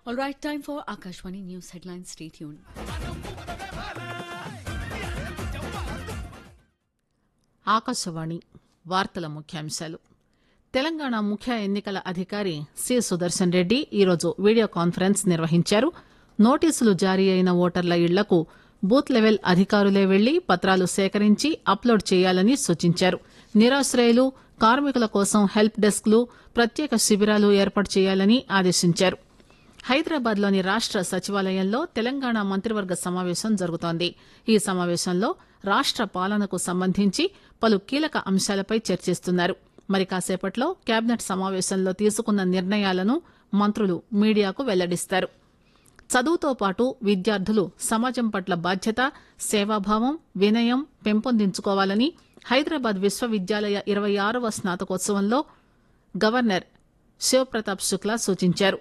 All right, time for Akashwani News headlines. Stay tuned. Akashvani వార్తల ముఖ్యాంశాలు తెలంగాణ ముఖ్య ఎన్నికల అధికారి సి సుదర్శన్ రెడ్డి ఈరోజు వీడియో కాన్ఫరెన్స్ నిర్వహించారు నోటీసులు జారీ అయిన ఓటర్ల ఇళ్లకు బూత్ లెవెల్ అధికారులే వెళ్లి పత్రాలు సేకరించి అప్లోడ్ చేయాలని సూచించారు నిరాశ్రయులు కార్మికుల కోసం హెల్ప్ డెస్క్లు ప్రత్యేక శిబిరాలు ఏర్పాటు చేయాలని ఆదేశించారు హైదరాబాద్ లోని రాష్ట సచివాలయంలో తెలంగాణ మంత్రివర్గ సమావేశం జరుగుతోంది ఈ సమావేశంలో రాష్ట పాలనకు సంబంధించి పలు కీలక అంశాలపై చర్చిస్తున్నారు మరి కాసేపట్లో కేబినెట్ సమావేశంలో తీసుకున్న నిర్ణయాలను మంత్రులు మీడియాకు వెల్లడిస్తారు చదువుతో పాటు విద్యార్థులు సమాజం పట్ల బాధ్యత సేవాభావం వినయం పెంపొందించుకోవాలని హైదరాబాద్ విశ్వవిద్యాలయ ఇరవై ఆరవ స్నాతకోత్సవంలో గవర్నర్ శివప్రతాప్ శుక్లా సూచించారు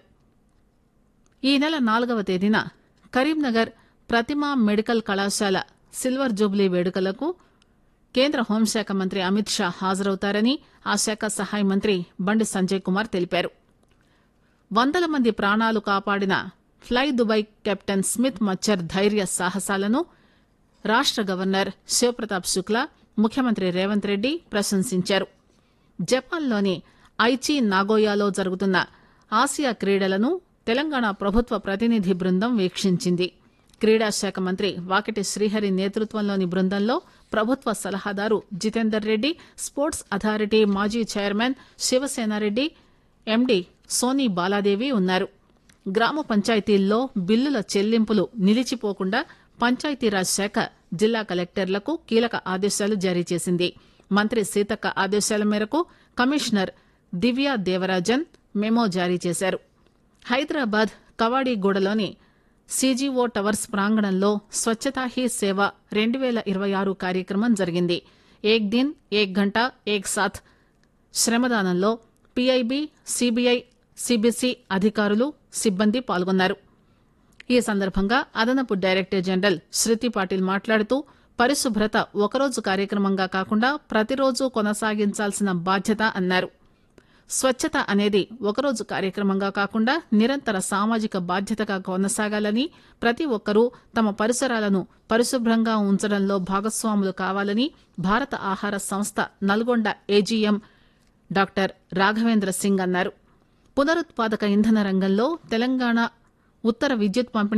ఈ నెల నాలుగవ తేదీన కరీంనగర్ ప్రతిమా మెడికల్ కళాశాల సిల్వర్ జూబ్లీ వేడుకలకు కేంద్ర హోంశాఖ మంత్రి అమిత్ షా హాజరవుతారని ఆ శాఖ సహాయ మంత్రి బండి సంజయ్ కుమార్ తెలిపారు వందల మంది ప్రాణాలు కాపాడిన ఫ్లై దుబాయ్ కెప్టెన్ స్మిత్ మచ్చర్ ధైర్య సాహసాలను రాష్ట గవర్నర్ శివప్రతాప్ శుక్లా ముఖ్యమంత్రి రేవంత్ రెడ్డి ప్రశంసించారు జపాన్లోని ఐచి నాగోయాలో జరుగుతున్న ఆసియా క్రీడలను తెలంగాణ ప్రభుత్వ ప్రతినిధి బృందం వీక్షించింది క్రీడా శాఖ మంత్రి వాకిటి శ్రీహరి నేతృత్వంలోని బృందంలో ప్రభుత్వ సలహాదారు జితేందర్ రెడ్డి స్పోర్ట్స్ అథారిటీ మాజీ చైర్మన్ శివసేనారెడ్డి ఎండీ సోనీ బాలాదేవి ఉన్నారు గ్రామ పంచాయతీల్లో బిల్లుల చెల్లింపులు నిలిచిపోకుండా పంచాయతీరాజ్ శాఖ జిల్లా కలెక్టర్లకు కీలక ఆదేశాలు జారీ చేసింది మంత్రి సీతక్క ఆదేశాల మేరకు కమిషనర్ దివ్యా దేవరాజన్ మెమో జారీ చేశారు హైదరాబాద్ కవాడిగూడలోని సీజీఓ టవర్స్ ప్రాంగణంలో స్వచ్ఛతా హీ సేవ రెండు వేల ఇరవై ఆరు కార్యక్రమం జరిగింది ఏక్ దిన్ ఏక్ గంట ఏక్ సాథ్ శ్రమదానంలో పీఐబీ సిబిఐ సిబిసి అధికారులు సిబ్బంది పాల్గొన్నారు ఈ సందర్భంగా అదనపు డైరెక్టర్ జనరల్ శృతి పాటిల్ మాట్లాడుతూ పరిశుభ్రత ఒకరోజు కార్యక్రమంగా కాకుండా ప్రతిరోజు కొనసాగించాల్సిన బాధ్యత అన్నారు స్వచ్ఛత అనేది ఒకరోజు కార్యక్రమంగా కాకుండా నిరంతర సామాజిక బాధ్యతగా కొనసాగాలని ప్రతి ఒక్కరూ తమ పరిసరాలను పరిశుభ్రంగా ఉంచడంలో భాగస్వాములు కావాలని భారత ఆహార సంస్థ నల్గొండ ఏజీఎం డాక్టర్ రాఘవేంద్ర సింగ్ అన్నారు పునరుత్పాదక ఇంధన రంగంలో తెలంగాణ ఉత్తర విద్యుత్ పంపిణీ